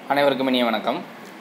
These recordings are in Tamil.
அனைவருக்கும் இனிய வணக்கம்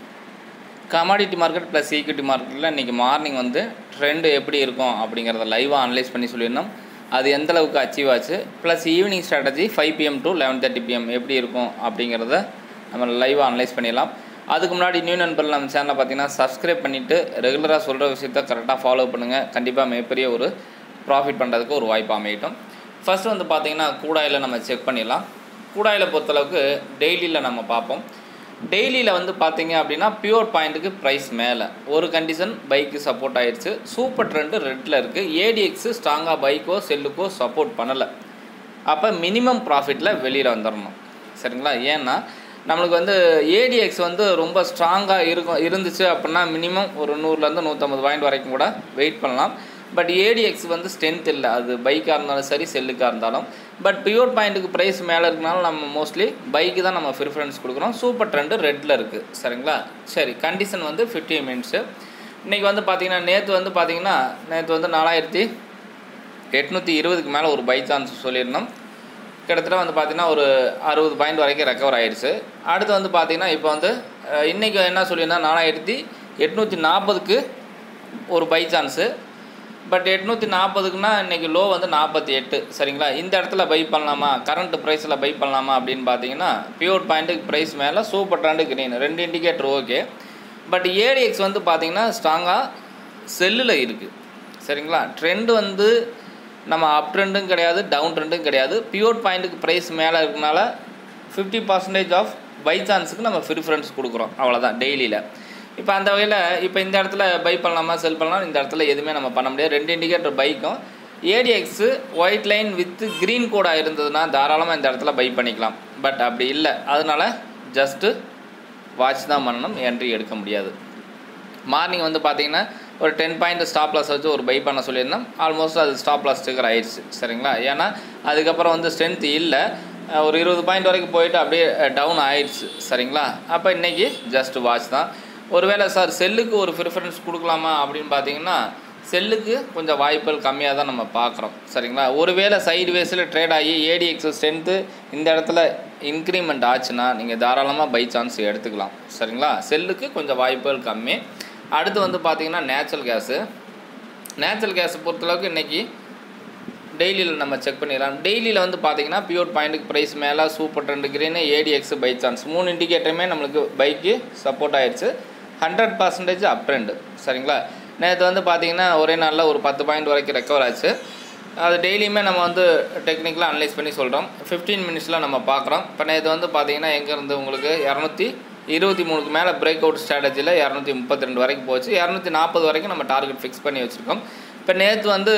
கமாடிட்டி மார்க்கெட் ப்ளஸ் ஈக்விட்டி மார்க்கெட்டில் இன்றைக்கி மார்னிங் வந்து ட்ரெண்டு எப்படி இருக்கும் அப்படிங்கிறத லைவாக அனலைஸ் பண்ணி சொல்லியிருந்தோம் அது எந்த அளவுக்கு அச்சீவ் ஆச்சு plus evening strategy five PM to eleven thirty PM எப்படி இருக்கும் அப்படிங்கிறத நம்ம லைவாக அனலைஸ் பண்ணிடலாம் அதுக்கு முன்னாடி நியூ நண்பர்கள் நம்ம சேனலை பார்த்தீங்கன்னா சப்ஸ்கிரைப் பண்ணிவிட்டு ரெகுலராக சொல்கிற விஷயத்த கரெக்டாக ஃபாலோ பண்ணுங்கள் கண்டிப்பாக மிகப்பெரிய ஒரு ப்ராஃபிட் பண்ணுறதுக்கு ஒரு வாய்ப்பு அமையட்டும் ஃபஸ்ட்டு வந்து பார்த்தீங்கன்னா கூடாயில் நம்ம செக் பண்ணிடலாம் கூடாயில் பொறுத்தளவுக்கு டெய்லியில் நம்ம பார்ப்போம் டெய்லியில் வந்து பார்த்தீங்க அப்படின்னா பியூர் பாயிண்ட்டுக்கு ப்ரைஸ் மேலே ஒரு கண்டிஷன் பைக்கு சப்போர்ட் ஆயிடுச்சு சூப்பர் ட்ரெண்டு ரெட்டில் இருக்குது ஏடிஎக்ஸு ஸ்ட்ராங்காக பைக்கோ செல்லுக்கோ சப்போர்ட் பண்ணலை அப்போ மினிமம் ப்ராஃபிட்டில் வெளியில் வந்துடணும் சரிங்களா ஏன்னா நம்மளுக்கு வந்து ஏடிஎக்ஸ் வந்து ரொம்ப ஸ்ட்ராங்காக இருக்கும் இருந்துச்சு அப்படின்னா மினிமம் ஒரு நூறுலேருந்து நூற்றம்பது பாயிண்ட் வரைக்கும் கூட வெயிட் பண்ணலாம் பட் ஏடிஎக்ஸ் வந்து ஸ்ட்ரென்த் இல்லை அது பைக்காக இருந்தாலும் சரி செல்லுக்காக இருந்தாலும் பட் பியூர் பாயிண்ட்டுக்கு ப்ரைஸ் மேலே இருக்கனால நம்ம மோஸ்ட்லி பைக்கு தான் நம்ம ப்ரிஃபரன்ஸ் கொடுக்குறோம் சூப்பர் ட்ரெண்டு ரெட்டில் இருக்குது சரிங்களா சரி கண்டிஷன் வந்து ஃபிஃப்டி மினிட்ஸு இன்றைக்கி வந்து பார்த்திங்கன்னா நேற்று வந்து பார்த்திங்கன்னா நேற்று வந்து நாலாயிரத்தி எட்நூற்றி இருபதுக்கு மேலே ஒரு பை சான்ஸ் சொல்லியிருந்தோம் கிட்டத்தட்ட வந்து பார்த்திங்கன்னா ஒரு அறுபது பாயிண்ட் வரைக்கும் ரெக்கவர் ஆயிடுச்சு அடுத்து வந்து பார்த்திங்கன்னா இப்போ வந்து இன்றைக்கி என்ன சொல்லியிருந்தா நாலாயிரத்தி எட்நூற்றி நாற்பதுக்கு ஒரு பை சான்ஸு பட் எட்நூற்றி நாற்பதுக்குன்னா இன்றைக்கி லோ வந்து நாற்பத்தி எட்டு சரிங்களா இந்த இடத்துல பை பண்ணலாமா கரண்ட் ப்ரைஸில் பை பண்ணலாமா அப்படின்னு பார்த்தீங்கன்னா பியூர் பாயிண்ட்டுக்கு ப்ரைஸ் மேலே சூப்பர் ட்ரெண்டு க்ரீன் ரெண்டு இண்டிகேட்டர் ஓகே பட் ஏடிஎக்ஸ் வந்து பார்த்திங்கன்னா ஸ்ட்ராங்காக செல்லில் இருக்குது சரிங்களா ட்ரெண்டு வந்து நம்ம அப் ட்ரெண்டும் கிடையாது டவுன் ட்ரெண்டும் கிடையாது பியூர் பாயிண்ட்டுக்கு ப்ரைஸ் மேலே இருக்கனால ஃபிஃப்டி பர்சன்டேஜ் ஆஃப் பை சான்ஸுக்கு நம்ம ப்ரிஃபரன்ஸ் கொடுக்குறோம் அவ்வளோதான் டெய்லியில் இப்போ அந்த வகையில் இப்போ இந்த இடத்துல பை பண்ணலாமா செல் பண்ணலாம் இந்த இடத்துல எதுவுமே நம்ம பண்ண முடியாது ரெண்டு இண்டிகேட்டர் பைக்கும் ADX white line with green கோடாக இருந்ததுன்னா தாராளமாக இந்த இடத்துல பை பண்ணிக்கலாம் பட் அப்படி இல்லை அதனால் ஜஸ்ட்டு வாட்ச் தான் பண்ணணும் என்ட்ரி எடுக்க முடியாது மார்னிங் வந்து பார்த்தீங்கன்னா ஒரு டென் பாயிண்ட் ஸ்டாப் லாஸ் வச்சு ஒரு பை பண்ண சொல்லியிருந்தோம் ஆல்மோஸ்ட் அது ஸ்டாப் லாஸ் ஸ்டிக்கர் ஆயிடுச்சு சரிங்களா ஏன்னா அதுக்கப்புறம் வந்து ஸ்ட்ரென்த் இல்லை ஒரு இருபது பாயிண்ட் வரைக்கும் போயிட்டு அப்படியே டவுன் ஆயிடுச்சு சரிங்களா அப்போ இன்றைக்கி ஜஸ்ட் வாட்ச் தான் ஒருவேளை சார் செல்லுக்கு ஒரு ப்ரிஃபரன்ஸ் கொடுக்கலாமா அப்படின்னு பார்த்தீங்கன்னா செல்லுக்கு கொஞ்சம் வாய்ப்புகள் கம்மியாக தான் நம்ம பார்க்குறோம் சரிங்களா ஒருவேளை சைடு வேஸில் ட்ரேட் ஆகி ஏடிஎக்ஸ் ஸ்ட்ரென்த்து இந்த இடத்துல இன்க்ரிமெண்ட் ஆச்சுன்னா நீங்கள் தாராளமாக பை சான்ஸ் எடுத்துக்கலாம் சரிங்களா செல்லுக்கு கொஞ்சம் வாய்ப்புகள் கம்மி அடுத்து வந்து பார்த்திங்கன்னா நேச்சுரல் கேஸு நேச்சுரல் கேஸை பொறுத்தளவுக்கு இன்றைக்கி டெய்லியில் நம்ம செக் பண்ணிடலாம் டெய்லியில் வந்து பார்த்தீங்கன்னா பியூர் பாயிண்ட்டுக்கு ப்ரைஸ் மேலே super trend green ADX buy chance மூணு இண்டிகேட்டருமே நம்மளுக்கு பைக்கு சப்போர்ட் ஆயிடுச்சு ஹண்ட்ரட் பர்சன்டேஜ் அப் ட்ரெண்டு சரிங்களா நேற்று வந்து பார்த்தீங்கன்னா ஒரே நாளில் ஒரு பத்து பாயிண்ட் வரைக்கும் ரெக்கவர் ஆச்சு அது டெய்லியுமே நம்ம வந்து டெக்னிக்கலாக அனலைஸ் பண்ணி சொல்கிறோம் ஃபிஃப்டீன் மினிட்ஸில் நம்ம பார்க்குறோம் இப்போ நேற்று வந்து பார்த்தீங்கன்னா எங்கேருந்து உங்களுக்கு இரநூத்தி இருபத்தி மூணுக்கு மேலே பிரேக் அவுட் ஸ்ட்ராட்டஜியில் இரநூத்தி முப்பத்தி ரெண்டு வரைக்கும் போச்சு இரநூத்தி நாற்பது வரைக்கும் நம்ம டார்கெட் ஃபிக்ஸ் பண்ணி வச்சுருக்கோம் இப்போ நேற்று வந்து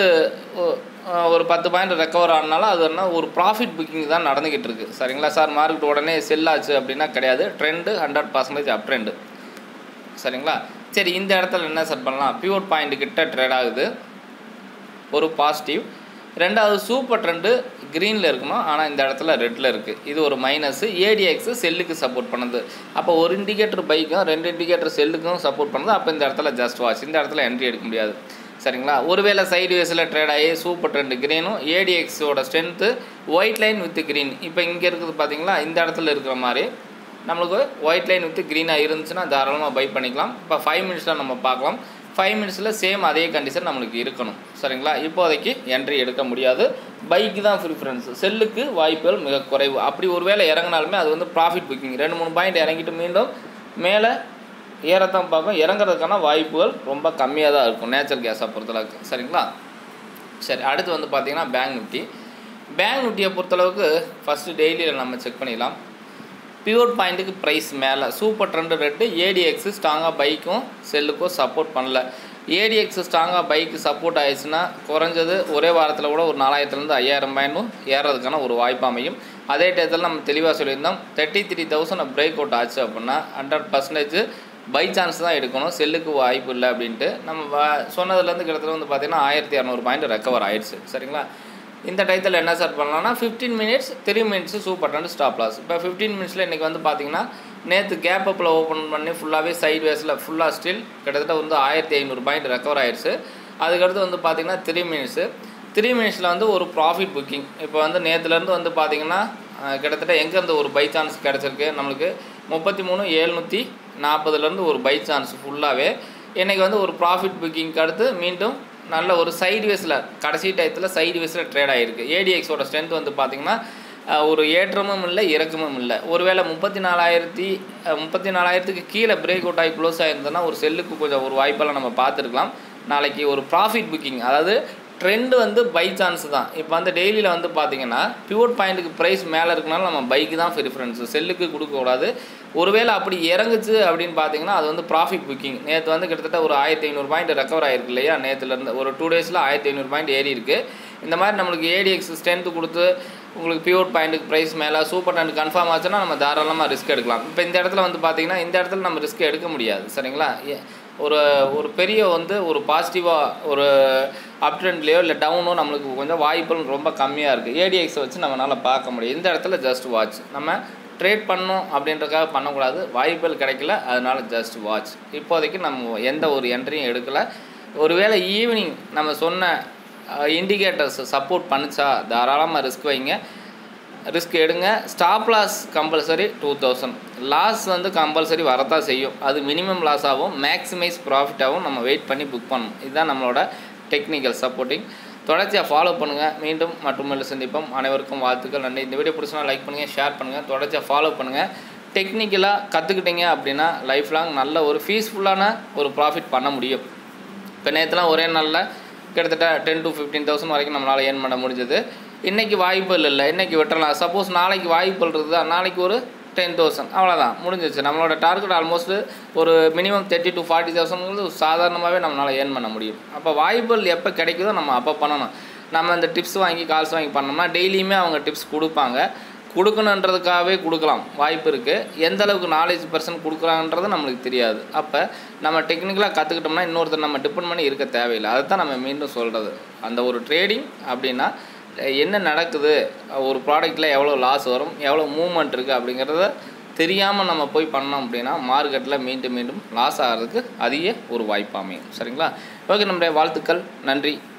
ஒரு பத்து பாயிண்ட் ரெக்கவர் ஆனால அது என்ன ஒரு ப்ராஃபிட் புக்கிங் தான் நடந்துக்கிட்டு இருக்குது சரிங்களா சார் மார்க்கெட் உடனே செல் ஆச்சு அப்படின்னா கிடையாது trend hundred percentage up trend சரிங்களா சரி இந்த இடத்துல என்ன செட் பண்ணலாம் பியூர் பாயிண்ட் கிட்ட ட்ரேட் ஆகுது ஒரு பாசிட்டிவ் ரெண்டாவது சூப்பர் ட்ரெண்டு க்ரீனில் இருக்கணும் ஆனால் இந்த இடத்துல ரெட்டில் இருக்குது இது ஒரு மைனஸு ஏடிஎக்ஸு செல்லுக்கு சப்போர்ட் பண்ணுது அப்போ ஒரு இண்டிகேட்டர் பைக்கும் ரெண்டு இண்டிகேட்டர் செல்லுக்கும் சப்போர்ட் பண்ணுது அப்போ இந்த இடத்துல ஜஸ்ட் வாட்ச் இந்த இடத்துல என்ட்ரி எடுக்க முடியாது சரிங்களா ஒருவேளை சைடு வேஸில் ட்ரேட் ஆகி சூப்பர் ட்ரெண்டு க்ரீனும் ஏடிஎக்ஸோட strength white line with green இப்போ இங்கே இருக்குது பார்த்தீங்களா இந்த இடத்துல இருக்கிற மாதிரி நம்மளுக்கு ஒயிட் லைன் வித் க்ரீனாக இருந்துச்சுன்னா தாராளமாக பை பண்ணிக்கலாம் இப்போ ஃபைவ் மினிட்ஸில் நம்ம பார்க்கலாம் ஃபைவ் மினிட்ஸில் சேம் அதே கண்டிஷன் நம்மளுக்கு இருக்கணும் சரிங்களா இப்போதைக்கு என்ட்ரி எடுக்க முடியாது பைக்கு தான் ப்ரிஃபரன்ஸ் செல்லுக்கு வாய்ப்புகள் மிக குறைவு அப்படி ஒரு வேளை இறங்கினாலுமே அது வந்து ப்ராஃபிட் புக்கிங் ரெண்டு மூணு பாயிண்ட் இறங்கிட்டு மீண்டும் மேலே ஏறத்தான் பார்க்கும் இறங்குறதுக்கான வாய்ப்புகள் ரொம்ப கம்மியாக தான் இருக்கும் நேச்சுரல் கேஸை பொறுத்தளவுக்கு சரிங்களா சரி அடுத்து வந்து பார்த்திங்கன்னா பேங்க் நிஃப்டி பேங்க் நிஃப்டியை பொறுத்தளவுக்கு ஃபஸ்ட்டு டெய்லியில் நம்ம செக் பண்ணிடலாம் பியூர் பாயிண்ட்டுக்கு ப்ரைஸ் மேலே சூப்பர் ட்ரெண்டு ரெட்டு ஏடிஎக்ஸு ஸ்ட்ராங்காக பைக்கும் செல்லுக்கும் சப்போர்ட் பண்ணல ஏடிஎக்ஸ் ஸ்ட்ராங்காக பைக்கு சப்போர்ட் ஆயிடுச்சுன்னா குறைஞ்சது ஒரே வாரத்தில் கூட ஒரு நாலாயிரத்துலேருந்து ஐயாயிரம் பாயிண்டும் ஏறதுக்கான ஒரு வாய்ப்பு அமையும் அதே டயத்தில் நம்ம தெளிவாக சொல்லியிருந்தோம் thirty three thousand break out ஆச்சு அப்படின்னா ஹண்ட்ரட் பர்சன்டேஜ் பை சான்ஸ் தான் எடுக்கணும் செல்லுக்கு வாய்ப்பு இல்லை அப்படின்ட்டு நம்ம சொன்னதுலேருந்து கிட்டத்தட்ட வந்து பார்த்திங்கன்னா ஆயிரத்தி இரநூறு பாயிண்ட் ரெக்கவர் ஆயிடுச்சு சரிங்களா இந்த டயத்தில் என்ன சார் பண்ணலாம்னா fifteen minutes three minutes super trend stop loss இப்போ ஃபிஃப்டீன் மினிட்ஸில் இன்றைக்கி வந்து பார்த்திங்கன்னா நேற்று கேப் அப்பில் ஓப்பன் பண்ணி ஃபுல்லாகவே சைட் வேஸில் ஃபுல்லாக ஸ்டில் கிட்டத்தட்ட வந்து ஆயிரத்தி ஐநூறு பாயிண்ட் ரெக்கவர் ஆயிடுச்சு அதுக்கடுத்து வந்து பார்த்திங்கன்னா த்ரீ மினிட்ஸு த்ரீ மினிட்ஸில் வந்து ஒரு ப்ராஃபிட் புக்கிங் இப்போ வந்து நேற்றுலேருந்து வந்து பார்த்திங்கன்னா அஹ், கிட்டத்தட்ட எங்கேருந்து ஒரு பை சான்ஸ் கிடச்சிருக்கு நம்மளுக்கு முப்பத்தி மூணு ஏழ்நூற்றி நாற்பதுலேருந்து ஒரு பை சான்ஸ் ஃபுல்லாகவே இன்றைக்கி வந்து ஒரு ப்ராஃபிட் புக்கிங்க்கு அடுத்து மீண்டும் நல்ல ஒரு சைடு வேஸில் கடைசி டயத்தில் சைடு வேஸில் ட்ரேட் ஆகிருக்கு ஏடிஎக்ஸோட ஸ்ட்ரென்த் வந்து பார்த்திங்கன்னா அஹ், ஒரு ஏற்றமும் இல்லை இறக்கமும் இல்லை ஒருவேளை முப்பத்தி நாலாயிரத்தி அஹ், முப்பத்தி நாலாயிரத்துக்கு கீழே பிரேக் அவுட் ஆகி க்ளோஸ் ஆகிருந்ததுன்னா ஒரு செல்லுக்கு கொஞ்சம் ஒரு வாய்ப்பெல்லாம் நம்ம பார்த்துருக்கலாம் நாளைக்கு ஒரு ப்ராஃபிட் புக்கிங் அதாவது ட்ரெண்டு வந்து பை சான்ஸ் தான் இப்போ வந்து டெய்லியில் வந்து பார்த்தீங்கன்னா பியூர் பாயிண்ட்டுக்கு ப்ரைஸ் மேலே இருக்கனால நம்ம பைக்கு தான் ப்ரிஃபரன்ஸு செல்லுக்கு கொடுக்கக்கூடாது ஒருவேளை அப்படி இறங்குச்சு அப்படின்னு பார்த்தீங்கன்னா அது வந்து ப்ராஃபிட் புக்கிங் நேற்று வந்து கிட்டத்தட்ட ஒரு ஆயிரத்தி ஐநூறு பாயிண்ட் ரெக்கவர் ஆயிருக்கு இல்லையா நேற்றுலேருந்து ஒரு டூ டேஸில் ஆயிரத்தி ஐநூறு பாயிண்ட் ஏறி இருக்குது இந்த மாதிரி நம்மளுக்கு ஏடிஎக்ஸ் ஸ்ட்ரென்த்து கொடுத்து உங்களுக்கு பியூர் பாயிண்ட்டுக்கு ப்ரைஸ் மேலே சூப்பர் டென் கன்ஃபார்ம் ஆச்சுன்னா நம்ம தாராளமாக ரிஸ்க் எடுக்கலாம் இப்போ இந்த இடத்துல வந்து பார்த்தீங்கன்னா இந்த இடத்துல நம்ம ரிஸ்க் எடுக்க முடியாது சரிங்களா ஏ- ஒரு ஒரு பெரிய வந்து ஒரு பாசிட்டிவாக ஒரு அப் ட்ரெண்ட்லேயோ இல்லை டவுனோ நம்மளுக்கு கொஞ்சம் வாய்ப்புகள் ரொம்ப கம்மியாக இருக்குது ஏடிஎக்ஸை வச்சு நம்மளால் பார்க்க முடியும் இந்த இடத்துல ஜஸ்ட் வாட்ச் நம்ம ட்ரேட் பண்ணோம் அப்படின்றக்காக பண்ணக்கூடாது வாய்ப்புகள் கிடைக்கல அதனால ஜஸ்ட் வாட்ச் இப்போதைக்கு நம்ம எந்த ஒரு என்ட்ரியும் எடுக்கலை ஒருவேளை ஈவினிங் நம்ம சொன்ன இண்டிகேட்டர்ஸ் சப்போர்ட் பண்ணுச்சா தாராளமாக ரிஸ்க் வைங்க ரிஸ்க் எடுங்க stop loss compulsory two thousand loss வந்து கம்பல்சரி வரத்தான் செய்யும் அது மினிமம் லாஸ் ஆகும் மேக்ஸிமைஸ் ப்ராஃபிட்டாகவும் நம்ம வெயிட் பண்ணி புக் பண்ணணும் இதுதான் நம்மளோட டெக்னிக்கல் சப்போர்ட்டிங் தொடர்ச்சியாக ஃபாலோ பண்ணுங்கள் மீண்டும் மற்றும் சந்திப்போம் அனைவருக்கும் வாழ்த்துக்கள் நன்றி இந்த வீடியோ பிடிச்சினா லைக் பண்ணுங்கள் ஷேர் பண்ணுங்கள் தொடர்ச்சியாக ஃபாலோ பண்ணுங்கள் டெக்னிக்கலாக கற்றுக்கிட்டீங்க அப்படின்னா லைஃப் லாங் நல்ல ஒரு பீஸ்ஃபுல்லான ஒரு ப்ராஃபிட் பண்ண முடியும் இப்போ நேற்றுலாம் ஒரே நாளில் கிட்டத்தட்ட டென் to ஃபிஃப்டீன் தௌசண்ட் வரைக்கும் நம்மளால் ஏர்ன் பண்ண முடிஞ்சது இன்றைக்கி வாய்ப்புகள் இல்லை இன்றைக்கி விட்டுறலாம் சப்போஸ் நாளைக்கு வாய்ப்புகள் இருக்குதா நாளைக்கு ஒரு டென் தௌசண்ட் அவ்வளோதான் முடிஞ்சிச்சு நம்மளோட டார்கெட் ஆல்மோஸ்ட் ஒரு மினிமம் தேர்ட்டி to ஃபார்ட்டி தௌசண்ட்ங்கிறது சாதாரணமாகவே நம்மளால் ஏர்ன் பண்ண முடியும் அப்போ வாய்ப்புகள் எப்போ கிடைக்குதோ நம்ம அப்போ பண்ணணும் நம்ம இந்த டிப்ஸ் வாங்கி கால்ஸ் வாங்கி பண்ணோம்னா டெய்லியுமே அவங்க டிப்ஸ் கொடுப்பாங்க கொடுக்கணுன்றதுக்காகவே கொடுக்கலாம் வாய்ப்பு இருக்குது எந்த அளவுக்கு நாலேஜ் பர்சன் கொடுக்குறாங்கன்றது நம்மளுக்கு தெரியாது அப்போ நம்ம டெக்னிக்கலாக கற்றுக்கிட்டோம்னா இன்னொருத்தர் நம்ம டிபெண்ட் பண்ணி இருக்க தேவையில்லை அதை தான் நம்ம மீண்டும் சொல்கிறது அந்த ஒரு ட்ரேடிங் அப்படின்னா என்ன நடக்குது ஒரு ப்ராடக்ட்டில் எவ்வளோ லாஸ் வரும் எவ்வளோ மூவ்மெண்ட் இருக்குது அப்படிங்கிறத தெரியாமல் நம்ம போய் பண்ணோம் அப்படின்னா மார்க்கெட்டில் மீண்டும் மீண்டும் லாஸ் ஆகிறதுக்கு அதிக ஒரு வாய்ப்பு அமையும் சரிங்களா ஓகே நம்முடைய வாழ்த்துக்கள் நன்றி